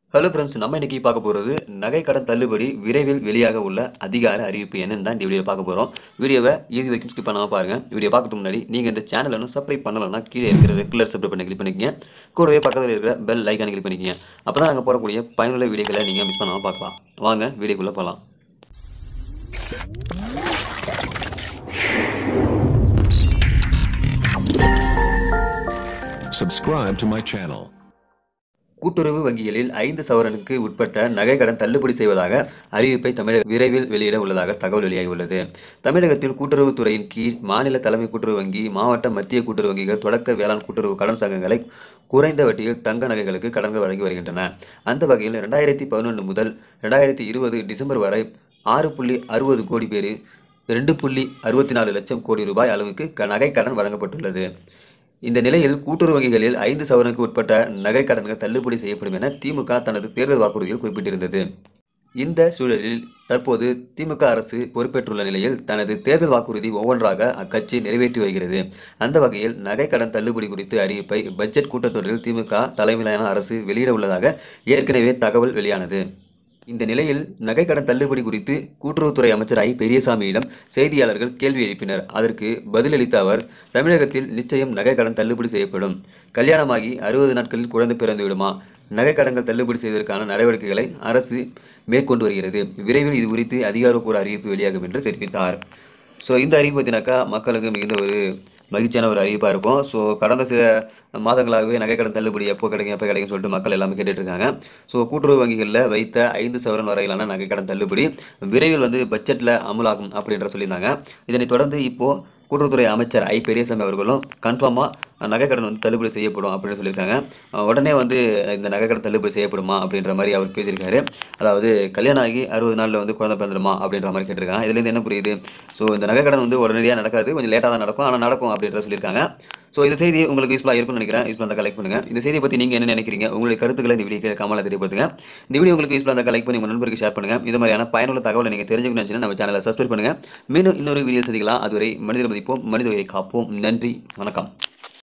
Hello friends நம்ம இன்னைக்கு பார்க்க போகிறது நகை கடன் தள்ளுபடி விரைவில் வெளியாக உள்ள அதிகார அறிவிப்பு என்னன்னு தான் இந்த வீடியோ பார்க்க போகிறோம் வீடியோவை இறுதி வரைக்கும் ஸ்கிப் பண்ணாமல் பாருங்கள் வீடியோ பார்க்கறதுக்கு முன்னாடி நீங்கள் இந்த சேனலை இன்னும் சப்ஸ்கிரைப் பண்ணலைன்னா கீழே இருக்கிற ரெகுலர் சப்ஸ்கிரைப் பண்ணி கிளிக் பண்ணிக்கங்க கூடவே பக்கத்தில் இருக்கிற பெல் ஐக்கானை கிளிக் பண்ணிக்கங்க அப்போ தான் நாங்கள் போடக்கூடிய பயனுள்ள வீடியோக்களை நீங்கள் மிஸ் பண்ணாமல் பார்க்கலாம் வாங்க வீடியோக்குள்ளே போகலாம் Subscribe to my channel. கூட்டுறவு வங்கிகளில் ஐந்து சவரனுக்கு உட்பட்ட நகை கடன் தள்ளுபடி செய்வதாக அறிவிப்பை தமிழக விரைவில் வெளியிட உள்ளதாக தகவல் வெளியாகியுள்ளது தமிழகத்தில் கூட்டுறவுத் துறையின் கீழ் மாநில தலைமை கூட்டுறவு வங்கி மாவட்ட மத்திய கூட்டுறவு வங்கிகள் தொடக்க வேளாண் கூட்டுறவு கடன் சங்கங்களை குறைந்த வட்டியில் தங்க நகைகளுக்கு கடன்கள் வழங்கி வருகின்றன அந்த வகையில் ரெண்டாயிரத்தி பதினொன்று முதல் ரெண்டாயிரத்தி இருபது டிசம்பர் வரை ஆறு புள்ளி அறுபது கோடி பேர் ரெண்டு புள்ளி அறுபத்தி நாலு லட்சம் கோடி ரூபாய் அளவுக்கு க- நகை கடன் வழங்கப்பட்டுள்ளது இந்த நிலையில் கூட்டுறவு வங்கிகளில் ஐந்து சவரனுக்கு உட்பட்ட நகை கடன்கள் தள்ளுபடி செய்யப்படும் என திமுக தனது தேர்தல் வாக்குறுதியில் குறிப்பிட்டிருந்தது இந்த சூழலில் தற்போது திமுக அரசு பொறுப்பேற்றுள்ள நிலையில் தனது தேர்தல் வாக்குறுதி ஒவ்வொன்றாக அக்கட்சி நிறைவேற்றி வருகிறது அந்த வகையில் நகை கடன் தள்ளுபடி குறித்து அறிவிப்பை பட்ஜெட் கூட்டத்தொடரில் திமுக தலைமையிலான அரசு வெளியிட உள்ளதாக ஏற்கனவே தகவல் வெளியானது இந்த நிலையில் நகைக்கடன் தள்ளுபடி குறித்து கூட்டுறவுத்துறை அமைச்சர் ஐ பெரியசாமியிடம் செய்தியாளர்கள் கேள்வி எழுப்பினர் அதற்கு பதிலளித்த அவர் தமிழகத்தில் நிச்சயம் நகைக்கடன் தள்ளுபடி செய்யப்படும் கல்யாணமாகி அறுபது நாட்களில் குழந்தை பிறந்து விடுமா நகைக்கடன்கள் தள்ளுபடி செய்வதற்கான நடவடிக்கைகளை அரசு மேற்கொண்டு வருகிறது விரைவில் இது குறித்து அதிகாரப்பூர்வ அறிவிப்பு வெளியாகும் என்று தெரிவித்தார் ஸோ இந்த அறிவிப்பு பார்த்தீங்கன்னாக்கா மக்களுக்கு மிகுந்த ஒரு மகிழ்ச்சியான ஒரு அறிவிப்பாக இருக்கும் ஸோ கடந்த சில மாதங்களாகவே நகைக்கடன் தள்ளுபடி எப்போ கிடைக்கும் எப்போ கிடைக்கும் சொல்லிட்டு மக்கள் எல்லாமே கேட்டுட்டு இருக்காங்க ஸோ கூட்டுறவு வங்கிகளில் வைத்த ஐந்து சவரன் வரையிலான நகைக்கடன் தள்ளுபடி விரைவில் வந்து பட்ஜெட்டில் அமலாகும் அப்படின்ற சொல்லியிருந்தாங்க இதனைத் தொடர்ந்து இப்போது கூட்டுறவுத்துறை அமைச்சர் ஐ பெரியசாமி அவர்களும் கன்ஃபார்மாக நகைக்கடன் வந்து தள்ளுபடி செய்யப்படும் அப்படின்னு சொல்லியிருக்காங்க அஹ் உடனே வந்து இந்த நகைக்கடன் தள்ளுபடி செய்யப்படுமா அப்படின்ற மாதிரி அவர் பேசியிருக்காரு அதாவது கல்யாணம் ஆகி அறுபது நாளில் வந்து குழந்தை பிறந்துடுமா அப்படின்ற மாதிரி கேட்டிருக்காங்க இதுலேருந்து என்ன புரியுது ஸோ இந்த நகைக்கடன் வந்து உடனடியாக நடக்காது கொஞ்சம் லேட்டாக தான் நடக்கும் ஆனால் நடக்கும் அப்படின்ற சொல்லியிருக்காங்க ஸோ இந்த செய்தி உங்களுக்கு யூஸ்ஃபுல்லாக இருக்கும்னு நினைக்கிறேன் யூஸ்ஃபுல்லாக இருந்தால் கலெக்ட் பண்ணுங்கள் இந்த செய்தியை பற்றி நீங்கள் என்ன நினைக்கிறீங்க உங்களுடைய கருத்துக்களை இந்த வீடியோ கமலை தெரியப்படுத்துங்க இந்த வீடியோ உங்களுக்கு யூஸ்ஃபுல்லாக இருந்தால் கலெக்ட் பண்ணி உங்கள் நண்பருக்கு ஷேர் பண்ணுங்கள் இது மாதிரியான பயனுள்ள தகவலை நீங்கள் தெரிஞ்சுக்கணும்னு நினச்சினா நம்ம சேனலை சப்ஸ்கிரைப் பண்ணுங்கள் மீண்டும் இன்னொரு வீடியோ சந்திக்கலாம் அதுவரை மனிதர் மதிப்போம் மனித உயிரை காப்போம் நன்றி வணக்கம்